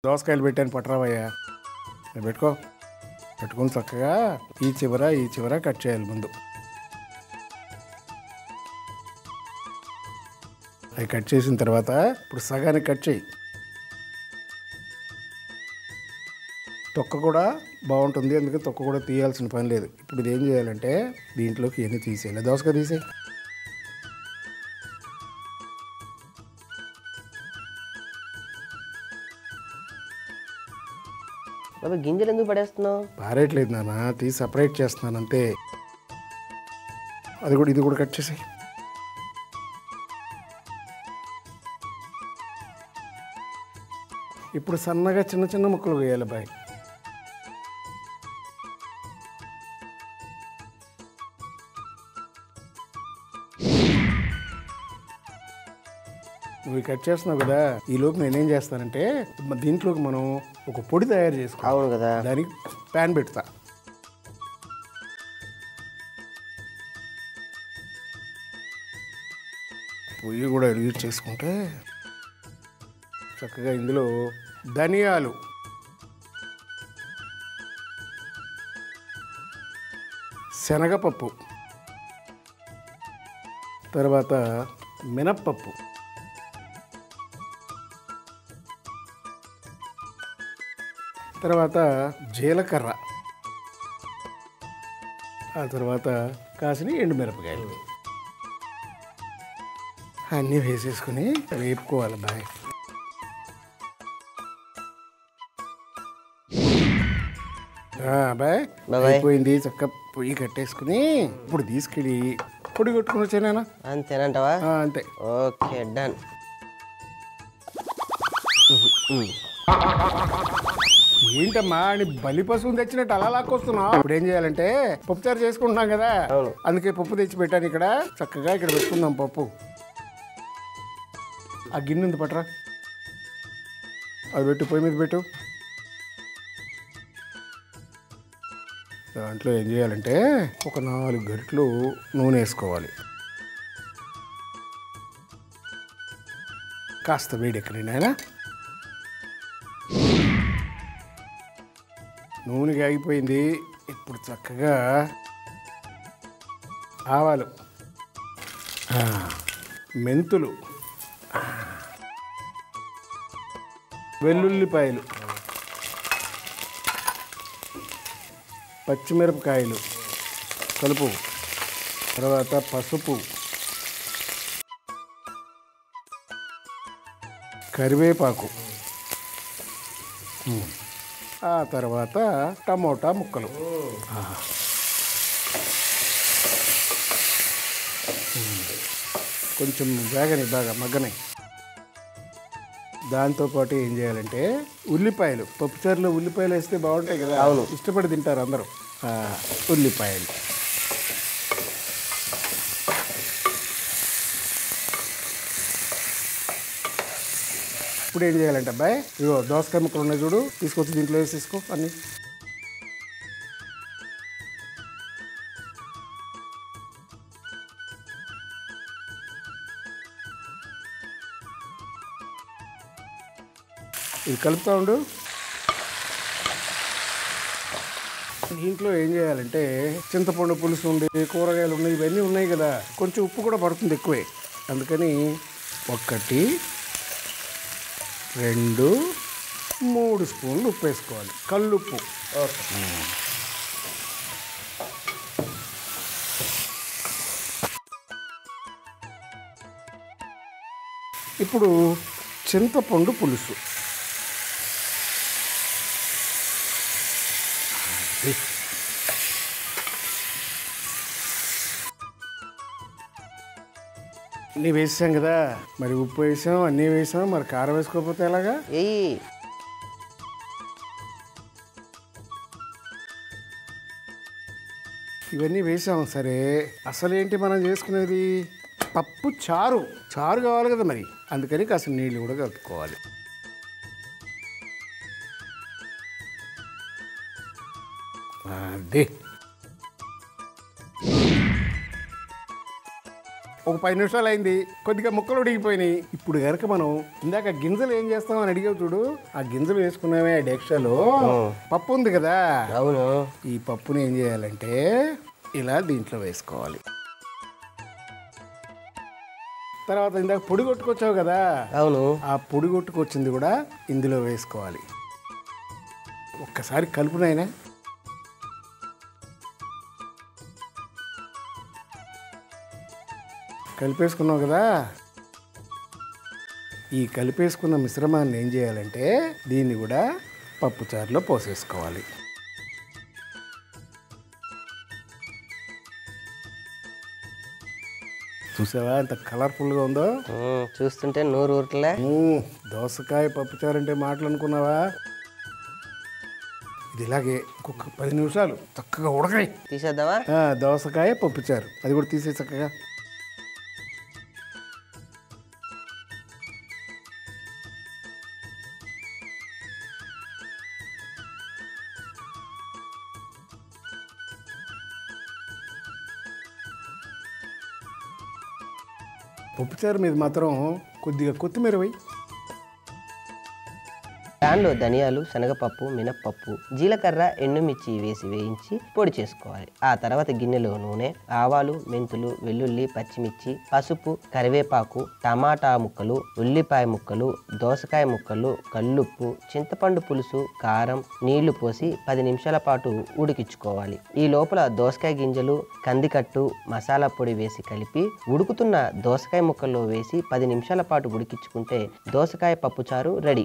దోసకాయలు పెట్టాను పట్టరావయ్యా ఇది పెట్టుకో పెట్టుకుని చక్కగా ఈ చివర ఈ చివర కట్ చేయాలి ముందు అవి కట్ చేసిన తర్వాత ఇప్పుడు సగానికి కట్ చేయి తొక్క కూడా బాగుంటుంది అందుకే తొక్క కూడా తీయాల్సిన పని లేదు ఇప్పుడు ఇది ఏం చేయాలంటే దీంట్లోకి ఇవన్నీ తీసేయాలి దోసకాయ తీసేయి బాబాయ్ గింజలు ఎందుకు పడేస్తున్నావు పారేయట్లేదు నాన్న తీసి సపరేట్ చేస్తున్నాను అంతే అది కూడా ఇది కూడా కట్ చేసేయి ఇప్పుడు సన్నగా చిన్న చిన్న ముక్కలు వేయాలి బాయ్ నువ్వు కట్ చేస్తున్నావు కదా ఈ లోపు నేనేం చేస్తానంటే మ- దీంట్లోకి మనం ఒక పొడి తయారు చేసుకో అవును కదా దానికి ప్యాన్ పెడతా పొయ్యి కూడా ఎడిట్ చేసుకుంటే చక్కగా ఇందులో ధనియాలు శనగపప్పు తర్వాత మినప్పప్పు తర్వాత జీలకర్ర ఆ తర్వాత కాసిన ఎండుమిరపకాయలు అన్నీ వేసేసుకుని వేపుకోవాలి బాయ్ ఆ, బాయ్ బాయ్. అయిపోయింది చక్క పొయ్యి కట్టేసుకుని ఇప్పుడు తీసుకెళ్ళి పొడి కొట్టుకుని వచ్చానా అంతేనంటావా అంతే ఓకే డన్ ఏంటమ్మా నీ బలి పశువుని తెచ్చినట్టు అలా లాక్కొస్తున్నావు ఇప్పుడు ఏం చేయాలంటే పప్పుచారు చేసుకుంటున్నాం కదా అవును. అందుకే పప్పు తెచ్చి పెట్టాను ఇక్కడ చక్కగా ఇక్కడ పెట్టుకుందాం పప్పు ఆ గిన్నె ఉంది పట్రా అది పెట్టు పొయ్యి మీద పెట్టు దాంట్లో ఏం చేయాలంటే ఒక నాలుగు గరిటలు నూనె వేసుకోవాలి కాస్త వేడెక్కనండి ఆయన నూనె ఆగిపోయింది ఇప్పుడు చక్కగా ఆవాలు ఆ, మెంతులు ఆ, వెల్లుల్లిపాయలు పచ్చిమిరపకాయలు కలుపు తర్వాత పసుపు కరివేపాకు ఉమ్. ఆ తర్వాత టమోటా ముక్కలు ఆ. ఉమ్. కొంచెం వేగని బాగా మగ్గని దాంతోపాటు ఏం చేయాలంటే ఉల్లిపాయలు పప్పుచారులో ఉల్లిపాయలు వేస్తే బాగుంటాయి కదా అవును. ఇష్టపడి తింటారు అందరూ ఆ, ఉల్లిపాయలు ఇప్పుడు ఏం చేయాలంటే అబ్బాయి ఇగో దోసకాయ ముక్కలు ఉన్నాయి చూడు తీసుకొచ్చి దీంట్లో వేసేసుకో అన్ని ఇది కలుపుతా ఉండు దీంట్లో ఏం చేయాలంటే చింతపండు పులుసు ఉంది కూరగాయలు ఉన్నాయి ఇవన్నీ ఉన్నాయి కదా కొంచెం ఉప్పు కూడా పడుతుంది ఎక్కువే అందుకని ఒకటి రెండు మూడు స్పూన్లు ఉప్పు వేసుకోవాలి కల్లుప్పు ఓకే ఇప్పుడు చింతపండు పులుసు అన్నీ వేసాం కదా మరి ఉప్పు వేసాం అన్నీ వేసాం మరి కారం వేసుకోకపోతే ఎలాగా ఎయ్యి ఇవన్నీ వేసాం సరే అసలేంటి మనం చేసుకునేది పప్పు చారు చారు కావాలి కదా మరి అందుకని కాస్త నీళ్ళు కూడా కలుపుకోవాలి అదే ఒక పది నిమిషాలు అయింది కొద్దిగా ముక్కలు ఉడికిపోయినాయి ఇప్పుడు కనుక మనం ఇందాక గింజలు ఏం చేస్తాం అని అడిగావు చూడు ఆ గింజలు వేసుకున్నామే ఆ డెక్షలో పప్పు ఉంది కదా అవును ఈ పప్పుని ఏం చేయాలంటే ఇలా దీంట్లో వేసుకోవాలి తర్వాత ఇందాక పొడి కొట్టుకొచ్చావు కదా అవును ఆ పొడి కొట్టుకొచ్చింది కూడా ఇందులో వేసుకోవాలి ఒక్కసారి కలుపునైనా కలిపేసుకున్నావు కదా ఈ కలిపేసుకున్న మిశ్రమాన్ని ఏం చేయాలంటే దీన్ని కూడా పప్పుచారులో పోసేసుకోవాలి చూసావా ఎంత కలర్ఫుల్గా ఉందో ఉమ్, చూస్తుంటే నూరు ఊరట్లే మ్మ్. దోసకాయ పప్పుచారు అంటే మాటలు అనుకున్నావా ఇది ఇలాగే ఇంకొక పది నిమిషాలు చక్కగా ఉడకాయి తీసేద్దామా ఆ, దోసకాయ పప్పుచారు అది కూడా తీసే చక్కగా పప్పుచారు మీద మాత్రం కొద్దిగా కొత్తిమీర వేయి ప్యాన్లో ధనియాలు శనగపప్పు మినప్పప్పు జీలకర్ర ఎండుమిర్చి వేసి వేయించి పొడి చేసుకోవాలి ఆ తర్వాత గిన్నెలో నూనె ఆవాలు మెంతులు వెల్లుల్లి పచ్చిమిర్చి పసుపు కరివేపాకు టమాటా ముక్కలు ఉల్లిపాయ ముక్కలు దోసకాయ ముక్కలు కల్లుప్పు చింతపండు పులుసు కారం నీళ్లు పోసి పది నిమిషాల పాటు ఉడికించుకోవాలి ఈ లోపల దోసకాయ గింజలు కందికట్టు మసాలా పొడి వేసి కలిపి ఉడుకుతున్న దోసకాయ ముక్కల్లో వేసి పది నిమిషాల పాటు ఉడికించుకుంటే దోసకాయ పప్పుచారు రెడీ